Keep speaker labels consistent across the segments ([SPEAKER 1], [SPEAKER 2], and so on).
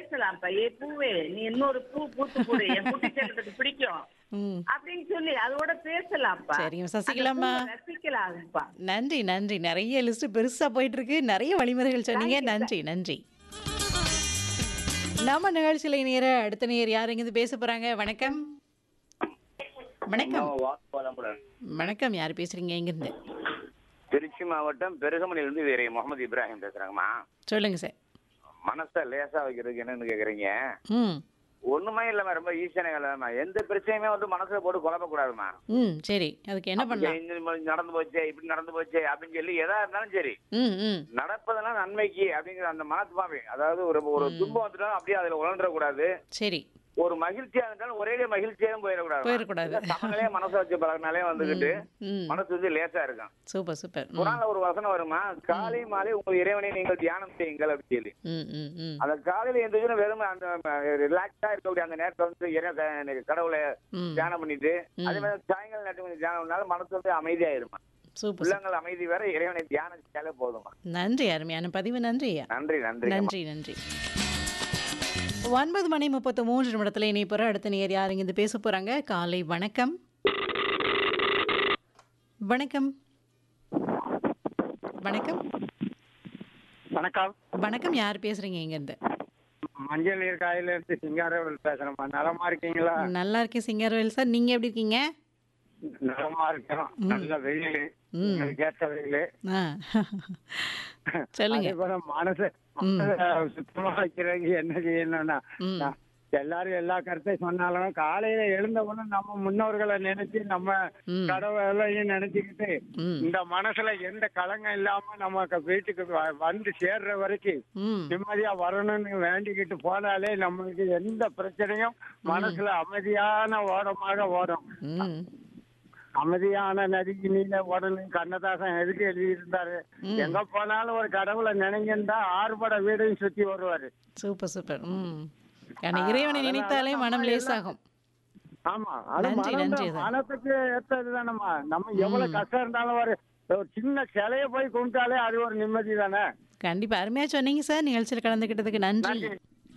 [SPEAKER 1] பேசலாம்ப்பா ஏ பூவே நீ இன்னொரு பூ பூத்து போடு என் குட்டி செல்லத்துக்கு பிடிக்கும்
[SPEAKER 2] ம்
[SPEAKER 1] அப்படின்னு சொல்லி அதோட பேசலாம்ப்பா
[SPEAKER 2] சரிங்க,
[SPEAKER 1] அந்த
[SPEAKER 2] சசிகலாம்மா.
[SPEAKER 1] பூவை ரசிக்கலாம்ப்பா
[SPEAKER 2] நன்றி நன்றி நிறைய லிஸ்ட் பெருசா போயிட்டு இருக்கு நிறைய வழிமுறைகள் சொன்னீங்க நன்றி நன்றி நம்ம நிகழ்ச்சியில நேர அடுத்த நேர் யார் இங்கிருந்து பேச போறாங்க வணக்கம் வணக்கம்
[SPEAKER 3] வாக்குவலமுடன்
[SPEAKER 2] வணக்கம் யார் பேசுறீங்க இங்கிருந்து
[SPEAKER 3] திருச்சி மாவட்டம் பெருகமணிலிருந்து வீரை முகமது இப்ராஹிம் பேசுறாங்கம்மா
[SPEAKER 2] சொல்லுங்க சார்
[SPEAKER 3] மனசை லேசா வைக்கிறதுக்கு என்னன்னு கேக்குறீங்க
[SPEAKER 2] ம்
[SPEAKER 3] ஒண்ணுமே இல்லம்மா ரொம்ப ஈஸியான வேலைம்மா எந்த பிரச்சனையுமே வந்து மனசுல போட்டு குழப்பக்கூடாதும்மா
[SPEAKER 2] ம் சரி அதுக்கு என்ன பண்ணலாம்
[SPEAKER 3] இந்த மாதிரி நடந்து போச்சே இப்படி நடந்து போச்சே அப்படின்னு சொல்லி எதா இருந்தாலும் சரி
[SPEAKER 2] ம் ம்
[SPEAKER 3] நடப்பதெல்லாம் நன்மைக்கு அப்படிங்கிற அந்த மனசுமாவே அதாவது ஒரு ஒரு துன்பம் வந்துட்டாலும் அப்படியே அதுல உழந்துட கூடாது
[SPEAKER 2] சரி
[SPEAKER 3] ஒரு மகிழ்ச்சியா இருந்தாலும் ஒரே மகிழ்ச்சியாவும் போயிடக்கூடாது
[SPEAKER 2] போயிடக்கூடாது.
[SPEAKER 3] சமநிலையே மனசை வச்சு பழகினாலே வந்துகிட்டு
[SPEAKER 2] ம்
[SPEAKER 3] மனசு வந்து லேசா இருக்கும்
[SPEAKER 2] சூப்பர் சூப்பர் ம்
[SPEAKER 3] குரான்ல ஒரு வசனம் வருமா காலை மாலை உங்கள் இறைவனை நீங்கள் தியானம் செய்யுங்கள் அப்படின்னு சொல்லி
[SPEAKER 2] ம் ம் ம்
[SPEAKER 3] அந்த காலையில எந்திரிச்சு வெறும் அந்த ரிலாக்ஸா இருக்கக்கூடிய அந்த நேரத்தை வந்து இறை க- கடவுளை
[SPEAKER 2] ம்
[SPEAKER 3] தியானம் பண்ணிட்டு அதே மாதிரி சாயங்காலம் நேரத்துக்கு கொஞ்சம் தியானம் பண்ணாலும் மனசு வந்து அமைதியாயிருமா
[SPEAKER 2] சூப்பர்
[SPEAKER 3] உள்ளங்கள் அமைதி வேற இறைவனை தியானம் செய்யாலே போதுமா
[SPEAKER 2] நன்றி அருமையான பதிவு நன்றி ஐயா
[SPEAKER 3] நன்றி நன்றி
[SPEAKER 2] நன்றி நன்றி ஒன்பது மணி முப்பத்து மூன்று நிமிடத்தில் இணைப்புற அடுத்த நேர் யார் இங்கிருந்து பேச போறாங்க காலை வணக்கம் வணக்கம் வணக்கம்
[SPEAKER 4] வணக்கம்
[SPEAKER 2] வணக்கம் யார் பேசுறீங்க இங்கிருந்து
[SPEAKER 4] மஞ்சள் நீர் காயில இருந்து சிங்காரவேல் பேசுறேம்மா நலமா இருக்கீங்களா
[SPEAKER 2] நல்லா இருக்கேன் சிங்கர்வேல் சார் நீங்க எப்படி இருக்கீங்க
[SPEAKER 4] நலமா இருக்கோம் நல்ல வெயில்
[SPEAKER 2] ம்.
[SPEAKER 4] உங்களுக்கு ஏற்ற வெயில்
[SPEAKER 2] ஆ சொல்லுங்க
[SPEAKER 4] அதே போல மனசு மனசை சுத்தமா வைக்கிறதுக்கு என்ன செய்யணும்னா
[SPEAKER 2] ம்.
[SPEAKER 4] நான் எல்லாரும் எல்லா கருத்தையும் சொன்னாலும் காலையில எழுந்த உடனே நம்ம முன்னோர்களை நினைச்சு நம்ம
[SPEAKER 2] ம்.
[SPEAKER 4] கடவுளையும் நினைச்சுக்கிட்டு
[SPEAKER 2] ம்
[SPEAKER 4] இந்த மனசுல எந்த கலங்கம் இல்லாம நம்ம வீட்டுக்கு வ- வந்து சேர்ற வரைக்கும்
[SPEAKER 2] ம்
[SPEAKER 4] நிம்மதியா வரணும்னு வேண்டிக்கிட்டு போனாலே நம்மளுக்கு எந்த பிரச்சனையும் மனசுல அமைதியான ஓரமாக ஓடும்
[SPEAKER 2] ம்
[SPEAKER 4] அமைதியான நதிக்கு நீல ஓடணும் கண்ணதாசன் எதுக்கு எழுதியிருந்தாரு எங்க போனாலும் ஒரு கடவுளை நினைங்கிருந்தா ஆறுபட வீடையும் சுத்தி வருவாரு
[SPEAKER 2] சூப்பர் சூப்பர் ம் ஏன்னா இறைவனை நினைத்தாலே மனம் லேசாகும்
[SPEAKER 4] ஆமா அது
[SPEAKER 2] நன்றி,
[SPEAKER 4] மனம்
[SPEAKER 2] நன்றி
[SPEAKER 4] தான்.
[SPEAKER 2] சார்.
[SPEAKER 4] மனத்துக்கு ஏத்ததுதானம்மா நம்ம எவ்வளவு கஷ்டம் இருந்தாலும் ஒரு ஒரு சின்ன சிலைய போய் கும்பிட்டாலே அது ஒரு நிம்மதி தானே
[SPEAKER 2] கண்டிப்பா அருமையா சொன்னீங்க சார் நிகழ்ச்சியில் கலந்துக்கிட்டதுக்கு நன்றி
[SPEAKER 4] நன்றி.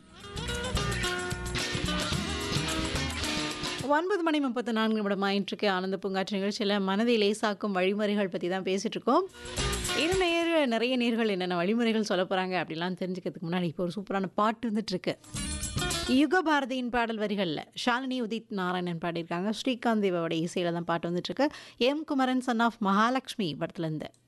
[SPEAKER 2] ஒன்பது மணி முப்பத்து நான்கு நிமிடம் ஆயிற்றுக்கு ஆனந்த பூங்காற்று நிகழ்ச்சியில் மனதை லேசாக்கும் வழிமுறைகள் பற்றி தான் பேசிட்டு இருக்கோம் இரு நேர் நிறைய நேர்கள் என்னென்ன வழிமுறைகள் சொல்ல போகிறாங்க அப்படிலாம் தெரிஞ்சுக்கிறதுக்கு முன்னாடி இப்போ ஒரு சூப்பரான பாட்டு வந்துட்டு இருக்கு யுக பாரதியின் பாடல் வரிகளில் ஷாலினி உதித் நாராயணன் பாடியிருக்காங்க ஸ்ரீகாந்த் தேவோட இசையில் தான் பாட்டு வந்துட்டு இருக்கு M Kumaran son of Mahalakshmi படத்துலேருந்து